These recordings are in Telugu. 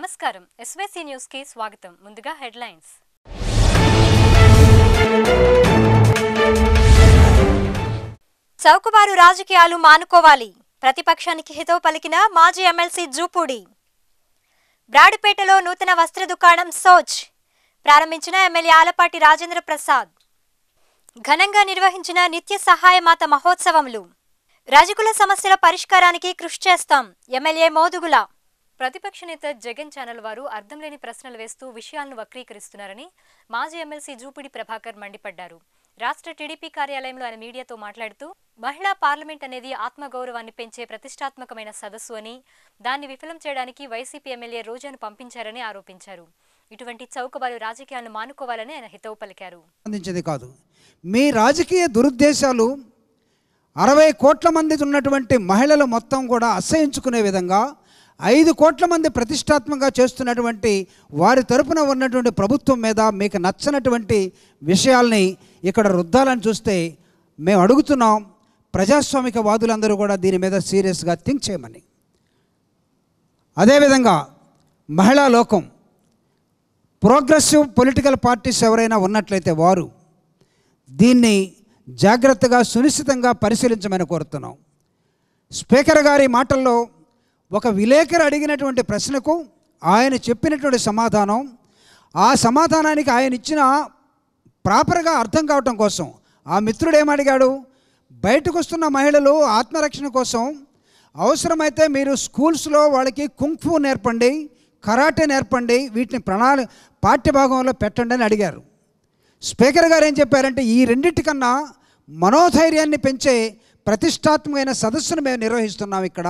నమస్కారం ఎస్వైసీ న్యూస్ కి స్వాగతం ముందుగా హెడ్లైన్స్ చౌకబారు రాజకీయాలు మానుకోవాలి ప్రతిపక్షానికి హితవు పలికిన మాజీ ఎమ్మెల్సీ జూపూడి బ్రాడిపేటలో నూతన వస్త్ర దుకాణం సోచ్ ప్రారంభించిన ఎమ్మెల్యే ఆలపాటి రాజేంద్ర ప్రసాద్ ఘనంగా నిర్వహించిన నిత్య సహాయమాత మహోత్సవములు రజకుల సమస్యల పరిష్కారానికి కృషి చేస్తాం ఎమ్మెల్యే మోదుగుల ప్రతిపక్ష నేత జగన్ ఛానల్ వారు అర్థం లేని ప్రశ్నలు వేస్తూ విషయాలను వక్రీకరిస్తున్నారని మాజీ ఎమ్మెల్సీ జూపిడి ప్రభాకర్ మండిపడ్డారు రాష్ట్ర టీడీపీ కార్యాలయంలో ఆయన మీడియాతో మాట్లాడుతూ మహిళా పార్లమెంట్ అనేది ఆత్మగౌరవాన్ని పెంచే ప్రతిష్టాత్మకమైన సదస్సు అని దాన్ని విఫలం చేయడానికి వైసీపీ ఎమ్మెల్యే రోజాను పంపించారని ఆరోపించారు ఇటువంటి చౌకబారు రాజకీయాలను మానుకోవాలని ఆయన హితవు పలికారు సంబంధించింది కాదు మీ రాజకీయ దురుద్దేశాలు అరవై కోట్ల మంది ఉన్నటువంటి మహిళలు మొత్తం కూడా అసహించుకునే విధంగా ఐదు కోట్ల మంది ప్రతిష్టాత్మకంగా చేస్తున్నటువంటి వారి తరపున ఉన్నటువంటి ప్రభుత్వం మీద మీకు నచ్చనటువంటి విషయాల్ని ఇక్కడ రుద్దాలని చూస్తే మేము అడుగుతున్నాం ప్రజాస్వామిక వాదులందరూ కూడా దీని మీద సీరియస్గా థింక్ చేయమని అదేవిధంగా మహిళా లోకం ప్రోగ్రెసివ్ పొలిటికల్ పార్టీస్ ఎవరైనా ఉన్నట్లయితే వారు దీన్ని జాగ్రత్తగా సునిశ్చితంగా పరిశీలించమని కోరుతున్నాం స్పీకర్ గారి మాటల్లో ఒక విలేకరు అడిగినటువంటి ప్రశ్నకు ఆయన చెప్పినటువంటి సమాధానం ఆ సమాధానానికి ఆయన ఇచ్చిన ప్రాపర్గా అర్థం కావటం కోసం ఆ మిత్రుడు ఏమడిగాడు బయటకు వస్తున్న మహిళలు ఆత్మరక్షణ కోసం అవసరమైతే మీరు స్కూల్స్లో వాళ్ళకి కుంఫు నేర్పండి కరాటే నేర్పండి వీటిని ప్రణాళి పాఠ్యభాగంలో పెట్టండి అని అడిగారు స్పీకర్ గారు ఏం చెప్పారంటే ఈ రెండింటికన్నా మనోధైర్యాన్ని పెంచే ప్రతిష్టాత్మకమైన సదస్సును మేము నిర్వహిస్తున్నాం ఇక్కడ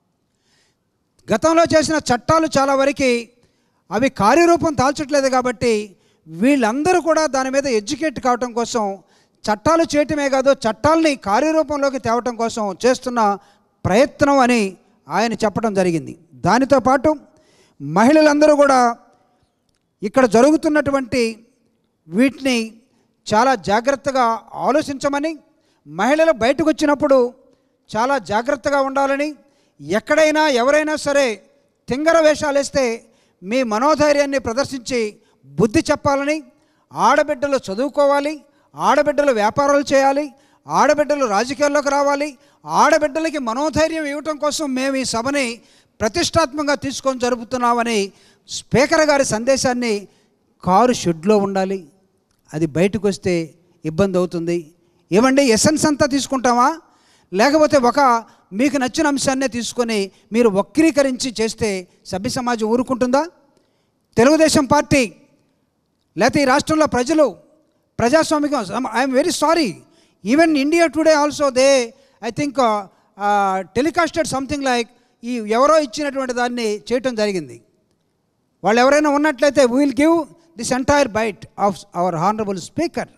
గతంలో చేసిన చట్టాలు చాలా వరకు అవి కార్యరూపం దాల్చట్లేదు కాబట్టి వీళ్ళందరూ కూడా దాని మీద ఎడ్యుకేట్ కావటం కోసం చట్టాలు చేయటమే కాదు చట్టాలని కార్యరూపంలోకి తేవటం కోసం చేస్తున్న ప్రయత్నం అని ఆయన చెప్పడం జరిగింది దానితో పాటు మహిళలందరూ కూడా ఇక్కడ జరుగుతున్నటువంటి వీటిని చాలా జాగ్రత్తగా ఆలోచించమని మహిళలు బయటకు వచ్చినప్పుడు చాలా జాగ్రత్తగా ఉండాలని ఎక్కడైనా ఎవరైనా సరే తింగర వేషాలు వేస్తే మీ మనోధైర్యాన్ని ప్రదర్శించి బుద్ధి చెప్పాలని ఆడబిడ్డలు చదువుకోవాలి ఆడబిడ్డలు వ్యాపారాలు చేయాలి ఆడబిడ్డలు రాజకీయాల్లోకి రావాలి ఆడబిడ్డలకి మనోధైర్యం ఇవ్వటం కోసం మేము ఈ సభని ప్రతిష్టాత్మకంగా తీసుకొని జరుపుతున్నామని స్పీకర్ గారి సందేశాన్ని కారు షెడ్లో ఉండాలి అది బయటకు వస్తే ఇబ్బంది అవుతుంది ఏమండి ఎసెన్స్ అంతా తీసుకుంటామా లేకపోతే ఒక మీకు నచ్చిన అంశాన్నే తీసుకొని మీరు వక్రీకరించి చేస్తే సభ్య సమాజం ఊరుకుంటుందా తెలుగుదేశం పార్టీ లేకపోతే ఈ రాష్ట్రంలో ప్రజలు ప్రజాస్వామికం I'm very sorry even India Today also they I think telecasted something like ఈ ఎవరో ఇచ్చినటువంటి దాన్ని చేయటం జరిగింది వాళ్ళు ఎవరైనా ఉన్నట్లయితే will give this entire bite of our honourable speaker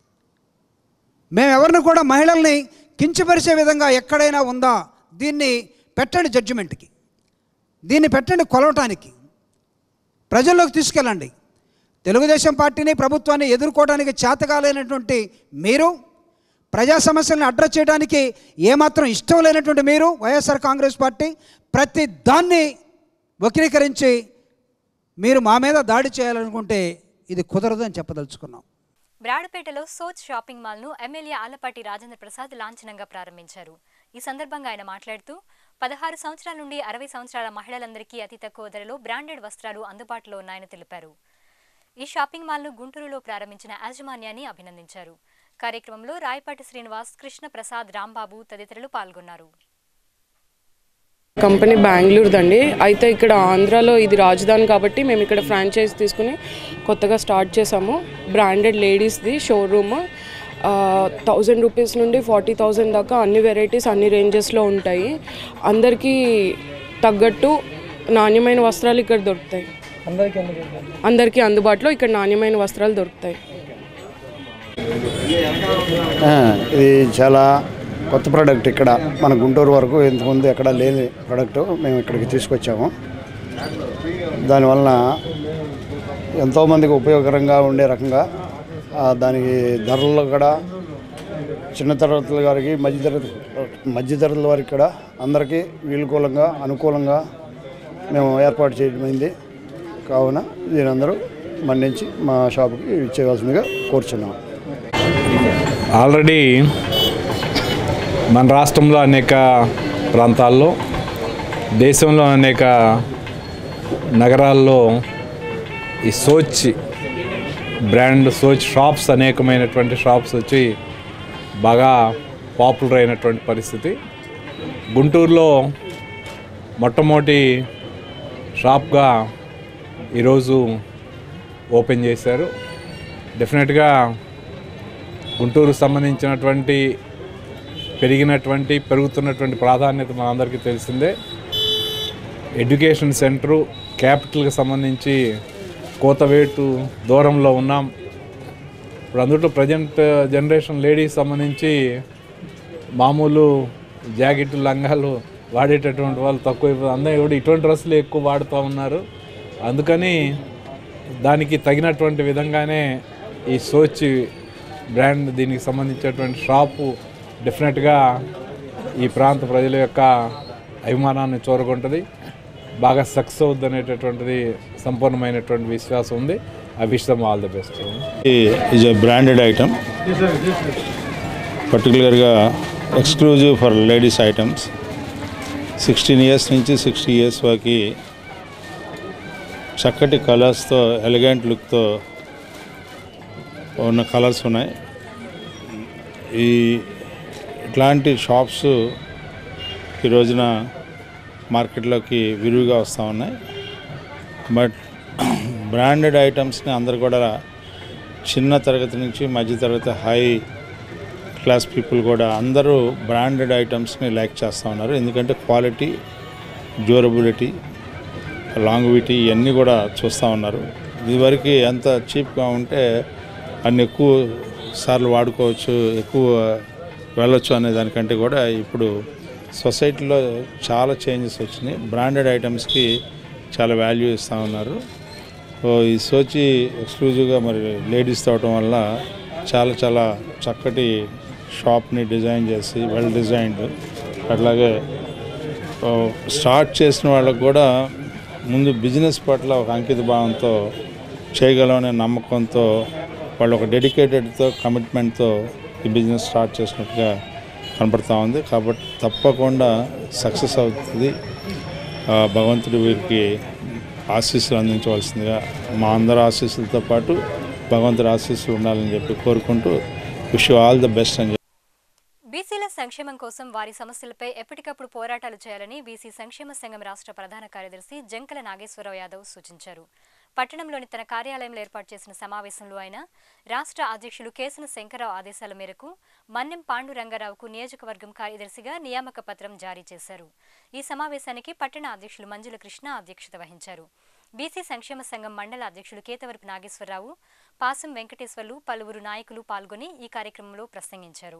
మేము ఎవరిని కూడా మహిళల్ని కించపరిచే విధంగా ఎక్కడైనా ఉందా దీన్ని పెట్టండి జడ్జిమెంట్కి దీన్ని పెట్టండి కొలవటానికి ప్రజల్లోకి తీసుకెళ్ళండి తెలుగుదేశం పార్టీని ప్రభుత్వాన్ని ఎదుర్కోవడానికి చేతకాలైనటువంటి మీరు ప్రజా సమస్యలను అడ్రస్ చేయడానికి ఏమాత్రం ఇష్టం లేనటువంటి మీరు వైఎస్ఆర్ కాంగ్రెస్ పార్టీ ప్రతి దాన్ని వక్రీకరించి మీరు మా మీద దాడి చేయాలనుకుంటే ఇది కుదరదు అని చెప్పదలుచుకున్నాం బ్రాడపేటలో సోచ్ షాపింగ్ మాల్ ను ఎమ్మెల్యే ఆలపాటి రాజేంద్ర ప్రసాద్ లాంఛనంగా ప్రారంభించారు ఈ సందర్భంగా ఆయన మాట్లాడుతూ పదహారు సంవత్సరాల నుండి అరవై సంవత్సరాల మహిళలందరికీ అతి తక్కువ ధరలో బ్రాండెడ్ వస్త్రాలు అందుబాటులో ఉన్నాయని తెలిపారు ఈ షాపింగ్ మాల్ను గుంటూరులో ప్రారంభించిన యాజమాన్యాన్ని అభినందించారు కార్యక్రమంలో రాయపాటి శ్రీనివాస్ కృష్ణ ప్రసాద్ రాంబాబు తదితరులు పాల్గొన్నారు కంపెనీ బెంగళూరుదండి అయితే ఇక్కడ ఆంధ్రాలో ఇది రాజధాని కాబట్టి మేము ఇక్కడ ఫ్రాంచైజ్ తీసుకుని కొత్తగా స్టార్ట్ చేసాము బ్రాండెడ్ లేడీస్ది షోరూమ్ థౌజండ్ రూపీస్ నుండి ఫార్టీ థౌజండ్ దాకా అన్ని వెరైటీస్ అన్ని రేంజెస్లో ఉంటాయి అందరికీ తగ్గట్టు నాణ్యమైన వస్త్రాలు ఇక్కడ దొరుకుతాయి అందరికీ అందుబాటులో ఇక్కడ నాణ్యమైన వస్త్రాలు దొరుకుతాయి ఆ, ఇది చాలా కొత్త ప్రోడక్ట్ ఇక్కడ మన గుంటూరు వరకు ఇంతకుముందు ఎక్కడ లేని ప్రోడక్ట్ మేము ఇక్కడికి తీసుకొచ్చాము దానివలన ఎంతోమందికి ఉపయోగకరంగా ఉండే రకంగా ఆ, దానికి ధరలు కూడా చిన్న తరగతుల వారికి మధ్య తరగతి మధ్య తరగతుల వారికి కూడా అందరికీ వీలుకూలంగా అనుకూలంగా మేము ఏర్పాటు చేయడమైంది కావున దీనందరూ మన్నించి మా షాపుకి ఇచ్చేయవలసిందిగా కోరుచున్నాం ఆల్రెడీ మన రాష్ట్రంలో అనేక ప్రాంతాల్లో దేశంలో అనేక నగరాల్లో ఈ సోచ్ బ్రాండ్ సోచ్ షాప్స్ అనేకమైనటువంటి షాప్స్ వచ్చి బాగా పాపులర్ అయినటువంటి పరిస్థితి గుంటూరులో మొట్టమొదటి షాప్గా ఈరోజు ఓపెన్ చేశారు డెఫినెట్గా గుంటూరు సంబంధించినటువంటి పెరిగినటువంటి పెరుగుతున్నటువంటి ప్రాధాన్యత మనందరికీ తెలిసిందే ఎడ్యుకేషన్ సెంటరు క్యాపిటల్కి సంబంధించి కోతవేటు దూరంలో ఉన్నాం ఇప్పుడు అందులో ప్రజెంట్ జనరేషన్ లేడీస్ సంబంధించి మామూలు జాకెట్లు లంగాలు వాడేటటువంటి వాళ్ళు తక్కువ అందరూ కూడా ఇటువంటి డ్రెస్సులు ఎక్కువ వాడుతూ ఉన్నారు అందుకని దానికి తగినటువంటి విధంగానే ఈ సోచి బ్రాండ్ దీనికి సంబంధించినటువంటి షాపు డెఫినెట్గా ఈ ప్రాంత ప్రజల యొక్క అభిమానాన్ని చూరగొంటుంది బాగా సక్సెస్ అవుద్ది అనేటటువంటిది సంపూర్ణమైనటువంటి విశ్వాసం ఉంది I wish them all the best is a branded item పర్టికులర్గా exclusive for ladies items sixteen years నుంచి సిక్స్టీ ఇయర్స్ వరకు చక్కటి కలర్స్తో ఎలిగెంట్ లుక్తో ఉన్న కలర్స్ ఉన్నాయి ఈ ఇట్లాంటి షాప్స్ ఈ రోజున మార్కెట్లోకి విరివిగా వస్తూ ఉన్నాయి బట్ బ్రాండెడ్ ఐటమ్స్ని అందరు కూడా చిన్న తరగతి నుంచి మధ్య తరగతి హై క్లాస్ పీపుల్ కూడా అందరూ బ్రాండెడ్ ఐటమ్స్ని లైక్ చేస్తూ ఉన్నారు ఎందుకంటే క్వాలిటీ డ్యూరబిలిటీ లాంగ్విటీ ఇవన్నీ కూడా చూస్తూ ఉన్నారు ఇదివరకు ఎంత చీప్గా ఉంటే అన్ని ఎక్కువ సార్లు వాడుకోవచ్చు ఎక్కువ వెళ్ళొచ్చు అనే దానికంటే కూడా ఇప్పుడు సొసైటీలో చాలా చేంజెస్ వచ్చినాయి బ్రాండెడ్ ఐటమ్స్కి చాలా వాల్యూ ఇస్తూ ఉన్నారు సో ఈ సోచి ఎక్స్క్లూజివ్గా మరి లేడీస్ తవటం వల్ల చాలా చాలా చక్కటి షాప్ని డిజైన్ చేసి వెల్ డిజైన్డ్ అట్లాగే ఓ, స్టార్ట్ చేసిన వాళ్ళకు కూడా ముందు బిజినెస్ పట్ల ఒక అంకిత భావంతో చేయగలమనే నమ్మకంతో వాళ్ళు ఒక డెడికేటెడ్తో కమిట్మెంట్తో ఈ బిజినెస్ స్టార్ట్ చేసినట్టుగా కనపడతా ఉంది కాబట్టి తప్పకుండా సక్సెస్ అవుతుంది ఆ, భగవంతుడి వీరికి ఆశీస్సులు అందించవలసిందిగా మా అందరి ఆశీస్సులతో పాటు భగవంతుడి ఆశీస్సులు ఉండాలని చెప్పి కోరుకుంటూ విష్ ఆల్ ద బెస్ట్ అని బీసీల సంక్షేమం కోసం వారి సమస్యలపై ఎప్పటికప్పుడు పోరాటాలు చేయాలని బీసీ సంక్షేమ సంఘం రాష్ట్ర ప్రధాన కార్యదర్శి జంకల నాగేశ్వరరావు యాదవ్ సూచించారు పట్టణంలోని తన కార్యాలయంలో ఏర్పాటు చేసిన సమావేశంలో ఆయన రాష్ట్ర అధ్యక్షులు కేసన శంకరరావు ఆదేశాల మేరకు మన్నెం పాండురంగారావుకు నియోజకవర్గం కార్యదర్శిగా నియామక పత్రం జారీ చేశారు ఈ సమావేశానికి పట్టణ అధ్యక్షులు మంజుల కృష్ణ అధ్యక్షత వహించారు బీసీ సంక్షేమ సంఘం మండల అధ్యక్షులు కేతవరపు నాగేశ్వరరావు పాసం వెంకటేశ్వర్లు పలువురు నాయకులు పాల్గొని ఈ కార్యక్రమంలో ప్రసంగించారు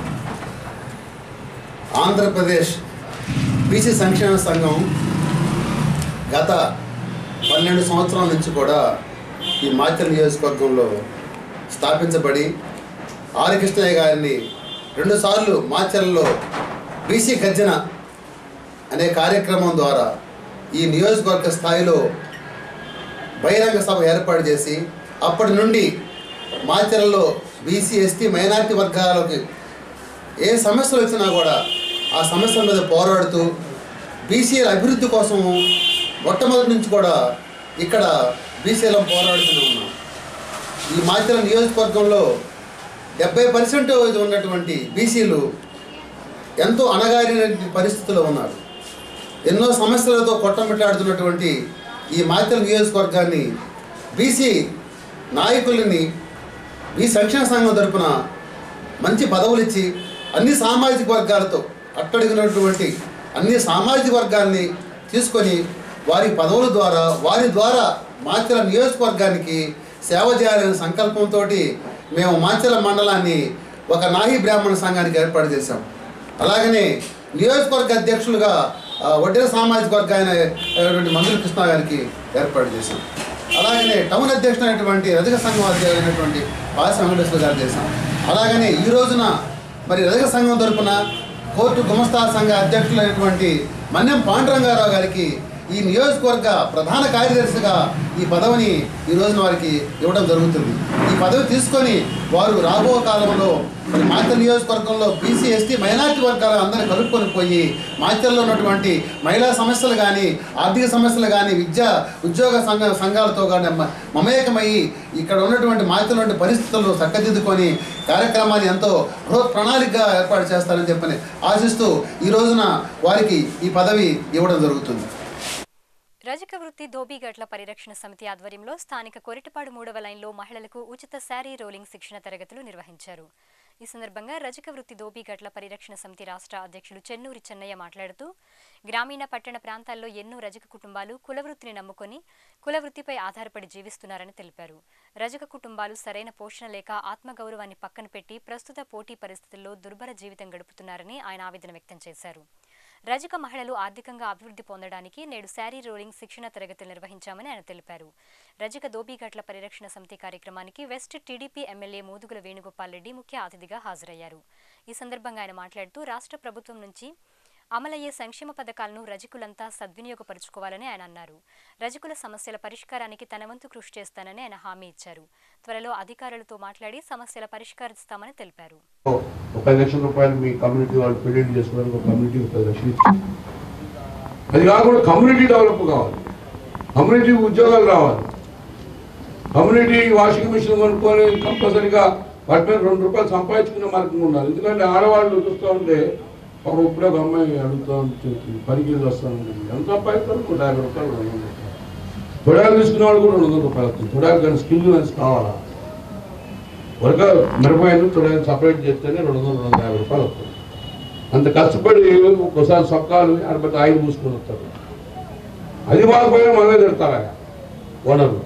ఆంధ్రప్రదేశ్ బీసీ సంక్షేమ సంఘం గత పన్నెండు సంవత్సరాల నుంచి కూడా ఈ మాచల్ నియోజకవర్గంలో స్థాపించబడి ఆర్ కృష్ణయ్య గారిని రెండుసార్లు మాచల్లో బీసీ గర్జన అనే కార్యక్రమం ద్వారా ఈ నియోజకవర్గ స్థాయిలో బహిరంగ సభ ఏర్పాటు చేసి అప్పటి నుండి మాచర్లలో బీసీ ఎస్టీ మైనారిటీ వర్గాలకి ఏ సమస్యలు వచ్చినా కూడా ఆ సమస్యల మీద పోరాడుతూ బీసీల అభివృద్ధి కోసము మొట్టమొదటి నుంచి కూడా ఇక్కడ బీసీలం పోరాడుతూనే ఉన్నాం ఈ మాచర్ల నియోజకవర్గంలో డెబ్బై పర్సెంట్ ఉన్నటువంటి బీసీలు ఎంతో అణగారిన పరిస్థితిలో ఉన్నారు ఎన్నో సమస్యలతో కొట్టమిట్లాడుతున్నటువంటి ఈ మాచర్ల నియోజకవర్గాన్ని బీసీ నాయకులని ఈ సంక్షేమ సంఘం తరపున మంచి పదవులు ఇచ్చి అన్ని సామాజిక వర్గాలతో అట్టడిగినటువంటి అన్ని సామాజిక వర్గాల్ని తీసుకొని వారి పదవుల ద్వారా వారి ద్వారా మాచల నియోజకవర్గానికి సేవ చేయాలనే సంకల్పంతో మేము మాచల మండలాన్ని ఒక నాహి బ్రాహ్మణ సంఘానికి ఏర్పాటు చేశాం అలాగనే నియోజకవర్గ అధ్యక్షులుగా ఆ, వడ్డీల సామాజిక వర్గ ఆయన అయినటువంటి మందుల కృష్ణ గారికి ఏర్పాటు చేశాం అలాగనే టౌన్ అధ్యక్షుడు అయినటువంటి రజక సంఘం అధ్యక్షుడు అయినటువంటి పాసి వెంకటేశ్వర గారు చేశాం అలాగనే ఈ రోజున మరి రజక సంఘం తరపున కోర్టు గుమస్తా సంఘ అధ్యక్షులైనటువంటి మన్యం పాండురంగారావు గారికి ఈ నియోజకవర్గ ప్రధాన కార్యదర్శిగా ఈ పదవిని ఈ రోజున వారికి ఇవ్వడం జరుగుతుంది ఈ పదవి తీసుకొని వారు రాబో కాలంలో మరి మాచల్ నియోజకవర్గంలో బీసీ ఎస్టీ మైనార్టీ వర్గాల అందరినీ కలుపుకొని పోయి మాచల్లో ఉన్నటువంటి మహిళా సమస్యలు కానీ ఆర్థిక సమస్యలు కానీ విద్యా ఉద్యోగ సంఘ సంఘాలతో కానీ మ- మమేకమయ్యి ఇక్కడ ఉన్నటువంటి మాచల్ పరిస్థితులను చక్కదిద్దుకొని కార్యక్రమాన్ని ఎంతో బృహత్ ప్రణాళికగా ఏర్పాటు చేస్తారని చెప్పని ఆశిస్తూ ఈ రోజున వారికి ఈ పదవి ఇవ్వడం జరుగుతుంది రజక వృత్తి ధోబీగట్ల పరిరక్షణ సమితి ఆధ్వర్యంలో స్థానిక కొరిటపాడు మూడవ లైన్లో మహిళలకు ఉచిత శారీ రోలింగ్ శిక్షణ తరగతులు నిర్వహించారు ఈ సందర్భంగా రజక వృత్తి ధోబీగట్ల పరిరక్షణ సమితి రాష్ట్ర అధ్యక్షులు చెన్నూరి చెన్నయ్య మాట్లాడుతూ గ్రామీణ పట్టణ ప్రాంతాల్లో ఎన్నో రజక కుటుంబాలు కులవృత్తిని నమ్ముకొని కులవృత్తిపై ఆధారపడి జీవిస్తున్నారని తెలిపారు రజక కుటుంబాలు సరైన పోషణ లేక ఆత్మగౌరవాన్ని పక్కన పెట్టి ప్రస్తుత పోటీ పరిస్థితుల్లో దుర్భర జీవితం గడుపుతున్నారని ఆయన ఆవేదన వ్యక్తం చేశారు రజక మహిళలు ఆర్థికంగా అభివృద్ధి పొందడానికి నేడు శారీ రోలింగ్ శిక్షణ తరగతులు నిర్వహించామని ఆయన తెలిపారు రజక దోబీఘాట్ల పరిరక్షణ సమితి కార్యక్రమానికి west TDP MLA Modugula Venugopal Reddy ముఖ్య అతిథిగా హాజరయ్యారు ఈ సందర్భంగా ఆయన మాట్లాడుతూ రాష్ట్ర ప్రభుత్వం నుంచి అమలయ్యే సంక్షేమ పథకాలను రజకులంతా సద్వినియోగపరుచుకోవాలని ఆయన అన్నారు రజకుల సమస్యల పరిష్కారానికి తన వంతు కృషి చేస్తానని ఆయన హామీ ఇచ్చారు త్వరలో అధికారులతో మాట్లాడి సమస్యల పరిష్కరిస్తామని తెలిపారు ఒక పది లక్షల రూపాయలు మీ కమ్యూనిటీ వాళ్ళు పెళ్లి చేసుకోవడానికి ఒక కమ్యూనిటీ పది లక్షలు ఇచ్చింది అది కాకుండా కమ్యూనిటీ డెవలప్ కావాలి కమ్యూనిటీ ఉద్యోగాలు రావాలి కమ్యూనిటీ వాషింగ్ మిషన్ కొనుక్కొని కంపల్సరీగా వాటి మీద రెండు రూపాయలు సంపాదించుకునే మార్గం ఉండాలి ఎందుకంటే ఆడవాళ్ళు చూస్తూ ఉంటే ఒక ఇప్పుడే ఒక అమ్మాయి అడుగుతూ ఉంటుంది పనికి వెళ్ళి వస్తూ ఉంటుంది ఎంత సంపాదిస్తారు నూట యాభై రూపాయలు రెండు వందల రూపాయలు తొడాలు తీసుకునే వాళ్ళు కూడా రెండు వందల రూపాయలు వస్తుంది తొడాలు కానీ స్కిల్ కానీ కావాలా వరక మిరపకాయలు తొడాలు సపరేట్ చేస్తేనే రెండు వందల రెండు వందల యాభై రూపాయలు వస్తుంది అంత కష్టపడి ఒకసారి సొక్కాలు అరబై ఆయిల్ పూసుకొని వస్తారు అది బాగుపోయినా మనమే తిడతారా ఓనర్లు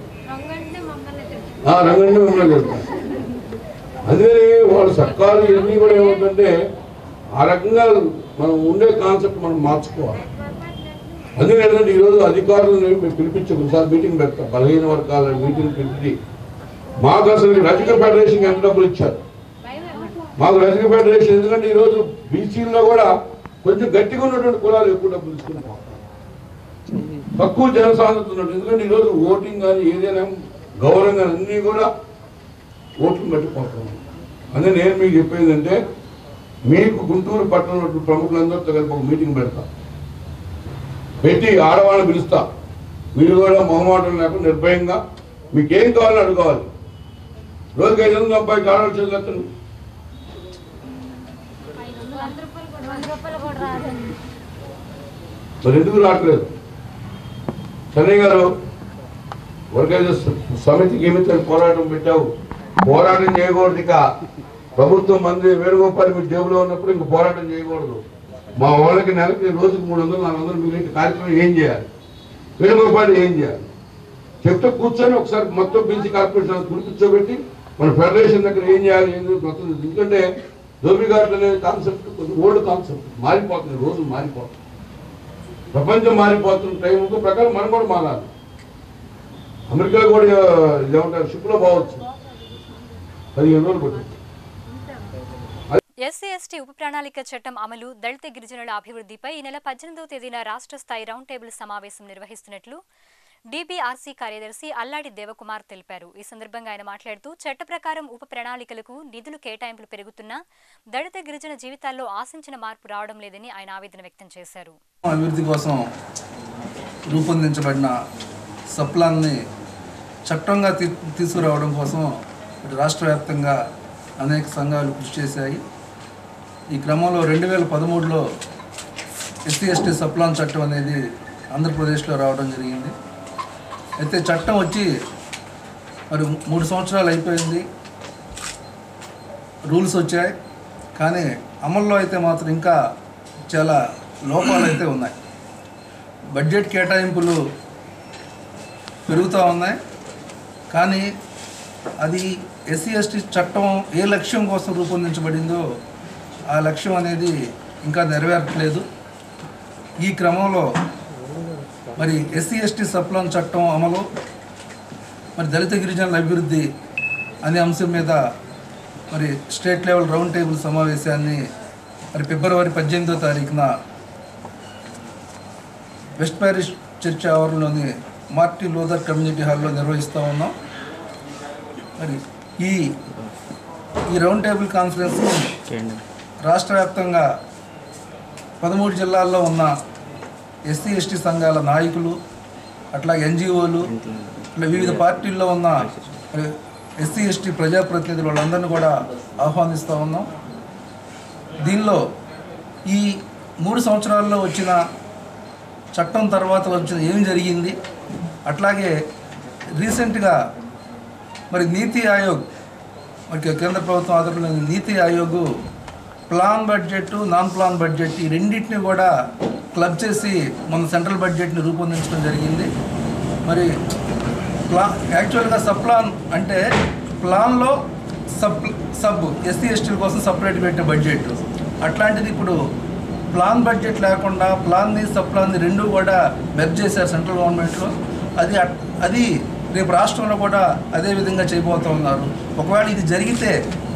ఆ, రంగంటే మమ్మల్ని తిడతారు అందుకని వాళ్ళు సర్కారు ఇవన్నీ కూడా ఏమవుతుందంటే ఆ రకంగా మనం ఉండే కాన్సెప్ట్ మనం మార్చుకోవాలి అందుకని ఏంటంటే ఈరోజు అధికారులను మేము పిలిపించి ఒకసారి మీటింగ్ పెడతాం బలహీన వర్గాల మీటింగ్ పిలిచి మాకు అసలు ఈ రజక ఫెడరేషన్ ఎంత డబ్బులు ఇచ్చారు మాకు రజక ఫెడరేషన్ ఎందుకంటే ఈరోజు బీసీల్లో కూడా కొంచెం గట్టిగా ఉన్నటువంటి కులాలు ఎక్కువ డబ్బులు తీసుకుంటాం తక్కువ జనసాంద్రత ఉన్నట్టు ఎందుకంటే ఈరోజు ఓటింగ్ కానీ ఏదైనా గౌరవం కానీ అన్నీ కూడా ఓట్లు పట్టిపోతున్నాం అందుకే నేను మీకు చెప్పేది అంటే మీకు గుంటూరు పట్టణంలో ప్రముఖులందరితో కలిపి ఒక మీటింగ్ పెడతా పెట్టి ఆడవాళ్ళని పిలుస్తా మీరు కూడా మొహమాటం లేకుండా నిర్భయంగా మీకేం కావాలని అడుకోవాలి రోజుకి ఐదు వందల ముప్పై ఆడవాళ్ళు చేతులు ఎత్తండి. మరి ఎందుకు రావట్లేదు చెన్నై గారు వర్గైన సమితికి ఏమితో పోరాటం పెట్టావు పోరాటం చేయకూడదు ఇక ప్రభుత్వం మంది వేణుగోపాల్ మీ జేబులో ఉన్నప్పుడు ఇంక పోరాటం చేయకూడదు మా వాళ్ళకి నెలకి రోజుకి మూడు వందలు నాలుగు వందలు మిగిలిన కార్యక్రమం ఏం చేయాలి వేణుగోపాల్ ఏం చేయాలి చెప్తే కూర్చొని ఒకసారి మొత్తం బీసీ కార్పొరేషన్ కూర్చోబెట్టి మన ఫెడరేషన్ దగ్గర ఏం చేయాలి ఏం చేయాలి మొత్తం ఎందుకంటే దోబిఘాట్ అనే కాన్సెప్ట్ కొంచెం ఓల్డ్ కాన్సెప్ట్ మారిపోతుంది రోజు మారిపోతుంది ప్రపంచం మారిపోతున్న టైంకు ప్రకారం మనం కూడా మారాలి అమెరికా కూడా ఇదేమంటారు షిప్లో పోవచ్చు పదిహేను రోజులు పట్టింది ఎస్సీ ఎస్టీ ఉప ప్రణాళిక చట్టం అమలు దళిత గిరిజనుల అభివృద్ధిపై ఈ నెల పద్దెనిమిదవ తేదీన రాష్ట్ర స్థాయి రౌండ్ టేబుల్ సమావేశం నిర్వహిస్తున్నట్లు డీబీఆర్సీ కార్యదర్శి అల్లాడి దేవకుమార్ తెలిపారు ఈ సందర్భంగా ఆయన మాట్లాడుతూ చట్ట ప్రకారం ఉప ప్రణాళికలకు నిధులు కేటాయింపులు పెరుగుతున్నా దళిత గిరిజన జీవితాల్లో ఆశించిన మార్పు రావడం లేదని ఆయన ఆవేదన వ్యక్తం చేశారు అభివృద్ధి కోసం రూపొందించబడిన సప్లాన్ని చట్టంగా తీ తీసుకురావడం కోసం ఇటు రాష్ట్ర వ్యాప్తంగా అనేక సంఘాలు కృషి చేశాయి ఈ క్రమంలో రెండు వేల పదమూడులో ఎస్సీ ఎస్టీ సప్లాన్ చట్టం అనేది ఆంధ్రప్రదేశ్లో రావడం జరిగింది అయితే చట్టం వచ్చి మరి మూడు సంవత్సరాలు అయిపోయింది రూల్స్ వచ్చాయి కానీ అమల్లో అయితే మాత్రం ఇంకా చాలా లోపాలు అయితే ఉన్నాయి బడ్జెట్ కేటాయింపులు పెరుగుతూ ఉన్నాయి కానీ అది ఎస్సీ ఎస్టీ చట్టం ఏ లక్ష్యం కోసం రూపొందించబడిందో ఆ లక్ష్యం అనేది ఇంకా నెరవేరట్లేదు ఈ క్రమంలో మరి ఎస్సీ ఎస్టీ సప్లాన్ చట్టం అమలు మరి దళిత గిరిజనుల అభివృద్ధి అనే అంశం మీద మరి స్టేట్ లెవెల్ రౌండ్ టేబుల్ సమావేశాన్ని మరి ఫిబ్రవరి పద్దెనిమిదో తారీఖున వెస్ట్ ప్యారిస్ చర్చ్ ఆవరణలోని మార్టిన్ లూథర్ కమ్యూనిటీ హాల్లో నిర్వహిస్తూ ఉన్నాం మరి ఈ ఈ రౌండ్ టేబుల్ కాన్ఫరెన్స్ రాష్ట్ర వ్యాప్తంగా పదమూడు జిల్లాల్లో ఉన్న ఎస్సీ ఎస్టీ సంఘాల నాయకులు అట్లా ఎన్జిఓలు ఇట్లా వివిధ పార్టీల్లో ఉన్న మరి ఎస్సీ ఎస్టీ ప్రజాప్రతినిధులు వాళ్ళందరినీ కూడా ఆహ్వానిస్తూ ఉన్నాం దీనిలో ఈ మూడు సంవత్సరాల్లో వచ్చిన చట్టం తర్వాత వచ్చిన ఏం జరిగింది అట్లాగే రీసెంట్గా మరి నీతి ఆయోగ్ మరి కేంద్ర ప్రభుత్వం ఆధ్వర్యంలో NITI Aayog plan budget non plan budget ఈ రెండింటిని కూడా క్లబ్ చేసి మన సెంట్రల్ బడ్జెట్ని రూపొందించడం జరిగింది మరి ప్లా యాక్చువల్గా సబ్ ప్లాన్ అంటే ప్లాన్లో సబ్ సబ్ ఎస్సీ ఎస్టీల కోసం సపరేట్ పెట్టే బడ్జెట్ అట్లాంటిది ఇప్పుడు ప్లాన్ బడ్జెట్ లేకుండా ప్లాన్ని సబ్ ప్లాన్ని రెండు కూడా మెర్జ్ చేశారు సెంట్రల్ గవర్నమెంట్లో అది అట్- అది రేపు రాష్ట్రంలో కూడా అదే విధంగా చేయబోతూ ఉన్నారు ఒకవేళ ఇది జరిగితే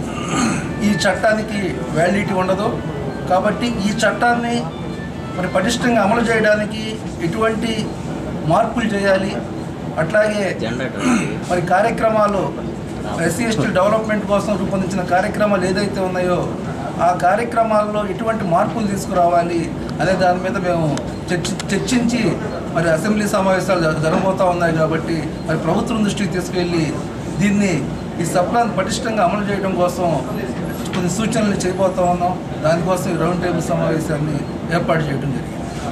ఈ చట్టానికి వ్యాలిడిటీ ఉండదు కాబట్టి ఈ చట్టాన్ని మరి పటిష్టంగా అమలు చేయడానికి ఎటువంటి మార్పులు చేయాలి అట్లాగే మరి కార్యక్రమాలు ఎస్సీ ఎస్టీ డెవలప్మెంట్ కోసం రూపొందించిన కార్యక్రమాలు ఏదైతే ఉన్నాయో ఆ కార్యక్రమాల్లో ఎటువంటి మార్పులు తీసుకురావాలి అనే దాని మీద మేము చర్చి చర్చించి మరి అసెంబ్లీ సమావేశాలు జర- జరగబోతా ఉన్నాయి కాబట్టి మరి ప్రభుత్వం దృష్టికి తీసుకెళ్ళి దీన్ని ఈ సప్లాన్ పటిష్టంగా అమలు చేయడం కోసం కొన్ని సూచనలు చేయబోతా ఉన్నాం దానికోసం ఈ రౌండ్ టేబుల్ సమావేశాన్ని ఏర్పాటు చేయడం జరిగింది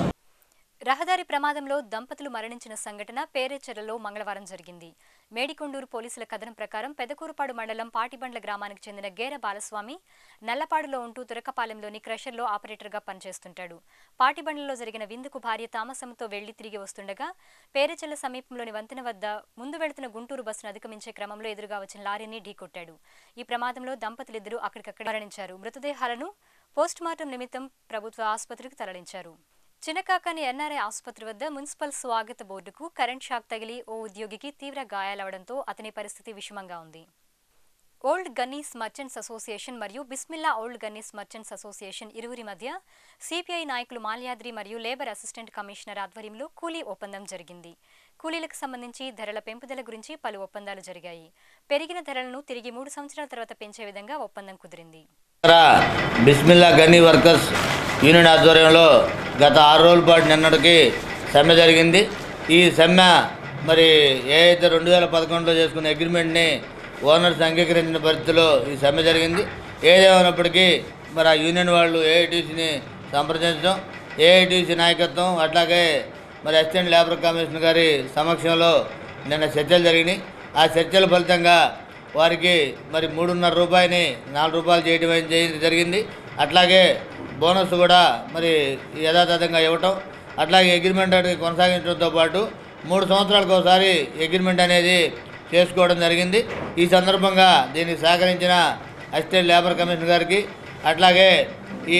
రహదారి ప్రమాదంలో దంపతులు మరణించిన సంఘటన పేరేచెర్లలో మంగళవారం జరిగింది మేడికొండూరు పోలీసుల కథనం ప్రకారం పెదకూరుపాడు మండలం పాటిబండ్ల గ్రామానికి చెందిన గేర బాలస్వామి నల్లపాడులో ఉంటూ తురకపాలెంలోని క్రషర్లో ఆపరేటర్గా పనిచేస్తుంటాడు పాటిబండ్లలో జరిగిన విందుకు భార్య తామసంతో వెళ్లి తిరిగి వస్తుండగా పేరేచెల్ల సమీపంలోని వంతెన వద్ద ముందు వెళుతున్న గుంటూరు బస్సును అధిగమించే క్రమంలో ఎదురుగా వచ్చిన లారీని ఢీకొట్టాడు ఈ ప్రమాదంలో దంపతులిద్దరూ అక్కడికక్కడ మరణించారు మృతదేహాలను పోస్టుమార్టం నిమిత్తం ప్రభుత్వ ఆసుపత్రికి తరలించారు చినకాకని ఎన్ఆర్ఐ ఆసుపత్రి వద్ద మున్సిపల్ స్వాగత బోర్డుకు కరెంట్ షాక్ తగిలి ఓ ఉద్యోగికి తీవ్ర గాయాలవడంతో అతని పరిస్థితి విషమంగా ఉంది ఓల్డ్ గన్నీస్ మర్చెంట్స్ అసోసియేషన్ మరియు Bismilla old gunnies merchants association ఇరువురి మధ్య సిపిఐ నాయకులు మాల్యాద్రి మరియు లేబర్ అసిస్టెంట్ కమిషనర్ ఆధ్వర్యంలో కూలీ ఒప్పందం జరిగింది కూలీలకు సంబంధించి ధరల పెంపుదల గురించి పలు ఒప్పందాలు జరిగాయి పెరిగిన ధరలను తిరిగి మూడు సంవత్సరాల తర్వాత పెంచే విధంగా ఒప్పందం కుదిరింది బిస్మిల్లా గనీ వర్కర్స్ యూనియన్ ఆధ్వర్యంలో గత ఆరు రోజుల పాటు నిన్నటికి సమ్మె జరిగింది ఈ సమ్మె మరి ఏ అయితే రెండు వేల పదకొండులో చేసుకున్న అగ్రిమెంట్ని ఓనర్స్ అంగీకరించిన పరిస్థితిలో ఈ సమ్మె జరిగింది ఏదేమైనప్పటికీ మరి ఆ యూనియన్ వాళ్ళు ఏఐటీసీని సంప్రదించడం ఏఐటీసీ నాయకత్వం అట్లాగే మరి అసిస్టెంట్ లేబర్ కమిషనర్ గారి సమక్షంలో నిన్న చర్చలు జరిగినాయి ఆ చర్చల ఫలితంగా వారికి మరి మూడున్నర రూపాయని నాలుగు రూపాయలు చేయడం అనేది చేయ- జరిగింది అట్లాగే బోనస్ కూడా మరి యథాతథంగా ఇవ్వటం అట్లాగే అగ్రిమెంట్ అనేది కొనసాగించడంతో పాటు మూడు సంవత్సరాలకు ఒకసారి అగ్రిమెంట్ అనేది చేసుకోవడం జరిగింది ఈ సందర్భంగా దీనికి సహకరించిన అసిస్టెంట్ లేబర్ కమిషనర్ గారికి అట్లాగే ఈ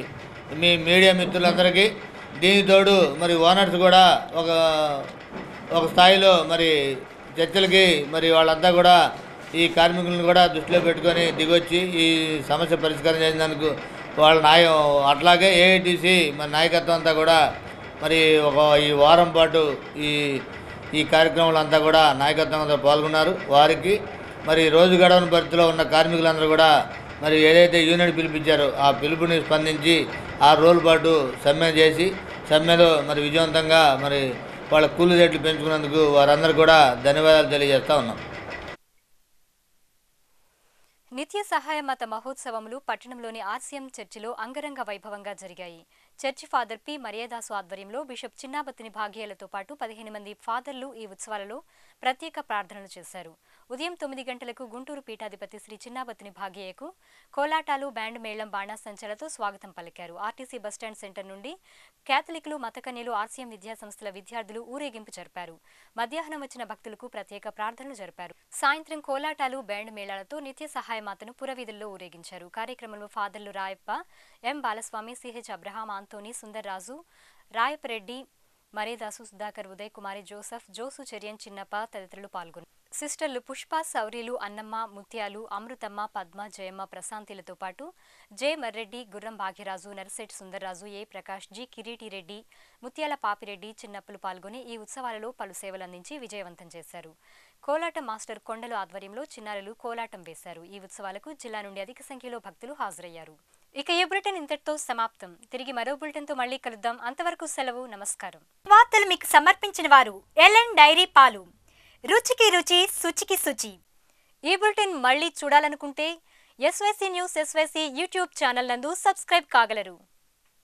మీ మీడియా మిత్రులందరికీ దీని తోడు మరి ఓనర్స్ కూడా ఒక ఒక స్థాయిలో మరి చర్చలకి మరి వాళ్ళంతా కూడా ఈ కార్మికులను కూడా దృష్టిలో పెట్టుకొని దిగొచ్చి ఈ సమస్య పరిష్కారం చేసినందుకు వాళ్ళ నాయ అట్లాగే ఏఐటీసీ మరి నాయకత్వం అంతా కూడా మరి ఒక ఈ వారం పాటు ఈ ఈ కార్యక్రమంలో అంతా కూడా నాయకత్వం అంతా పాల్గొన్నారు వారికి మరి రోజు గడవని పరిధిలో ఉన్న కార్మికులందరూ కూడా మరి ఏదైతే యూనియన్ పిలిపించారో ఆ పిలుపుని స్పందించి ఆరు రోజుల పాటు సమ్మె చేసి సమ్మెలో మరి విజయవంతంగా మరి వాళ్ళ కూలి రేట్లు పెంచుకున్నందుకు వారందరూ కూడా ధన్యవాదాలు తెలియజేస్తా ఉన్నాం నిత్య సహాయ మత మహోత్సవములు పట్టణంలోని ఆర్సీఎం చర్చిలో అంగరంగ వైభవంగా జరిగాయి చర్చి ఫాదర్ పి మర్యాదాసు ఆధ్వర్యంలో బిషప్ చిన్నాబత్తిని భాగ్యాలతో పాటు పదిహేను మంది ఫాదర్లు ఈ ఉత్సవాలలో ప్రత్యేక ప్రార్థనలు చేశారు ఉదయం తొమ్మిది గంటలకు గుంటూరు పీఠాధిపతి శ్రీ చిన్నాబత్తిని భాగ్యయ్యకు కోలాటాలు బ్యాండ్ మేళం బాణాసంచలతో స్వాగతం పలికారు ఆర్టీసీ బస్టాండ్ సెంటర్ నుండి కేథలిక్లు మతకన్యలు ఆర్సీఎం విద్యాసంస్థల విద్యార్థులు ఊరేగింపు జరిపారు మధ్యాహ్నం వచ్చిన భక్తులకు ప్రత్యేక ప్రార్థనలు జరిపారు సాయంత్రం కోలాటాలు బ్యాండ్ మేళాలతో నిత్య సహాయమాతను పురవీధుల్లో ఊరేగించారు కార్యక్రమంలో ఫాదర్లు Rayappa M Balaswamy CH Abraham Anthony Sundarraju Rayapareddy Maredasu Sudhakar Uday Kumari Joseph Josu Cherian Chinnappa తదితరులు పాల్గొన్నారు సిస్టర్లు పుష్ప సౌర్యులు అన్నమ్మ ముత్యాలు అమృతమ్మ పద్మ జయమ్మ ప్రశాంతిలతో పాటు J Marreddy Gurram Bhagyaraju Narset Sundarraju A Prakash G Kiritireddy Mutyala Papireddy చిన్నప్పులు పాల్గొని ఈ ఉత్సవాలలో పలు సేవలు అందించి విజయవంతం చేశారు కోలాట మాస్టర్ కొండలు ఆధ్వర్యంలో చిన్నారులు కోలాటం వేశారు ఈ ఉత్సవాలకు జిల్లా నుండి అధిక సంఖ్యలో భక్తులు హాజరయ్యారు ఇక ఈ బులెటిన్ ఇంతటితో సమాప్తం తిరిగి మరో బులెటిన్తో మళ్ళీ కలుద్దాం అంతవరకు సెలవు నమస్కారం వార్తలు మీకు సమర్పించిన వారు ఎల్ఎన్ డైరీ పాలు రుచికి రుచి శుచికి శుచి ఈ బులెటిన్ మళ్ళీ చూడాలనుకుంటే SYC news SYC YouTube channel నందు సబ్స్క్రైబ్ కాగలరు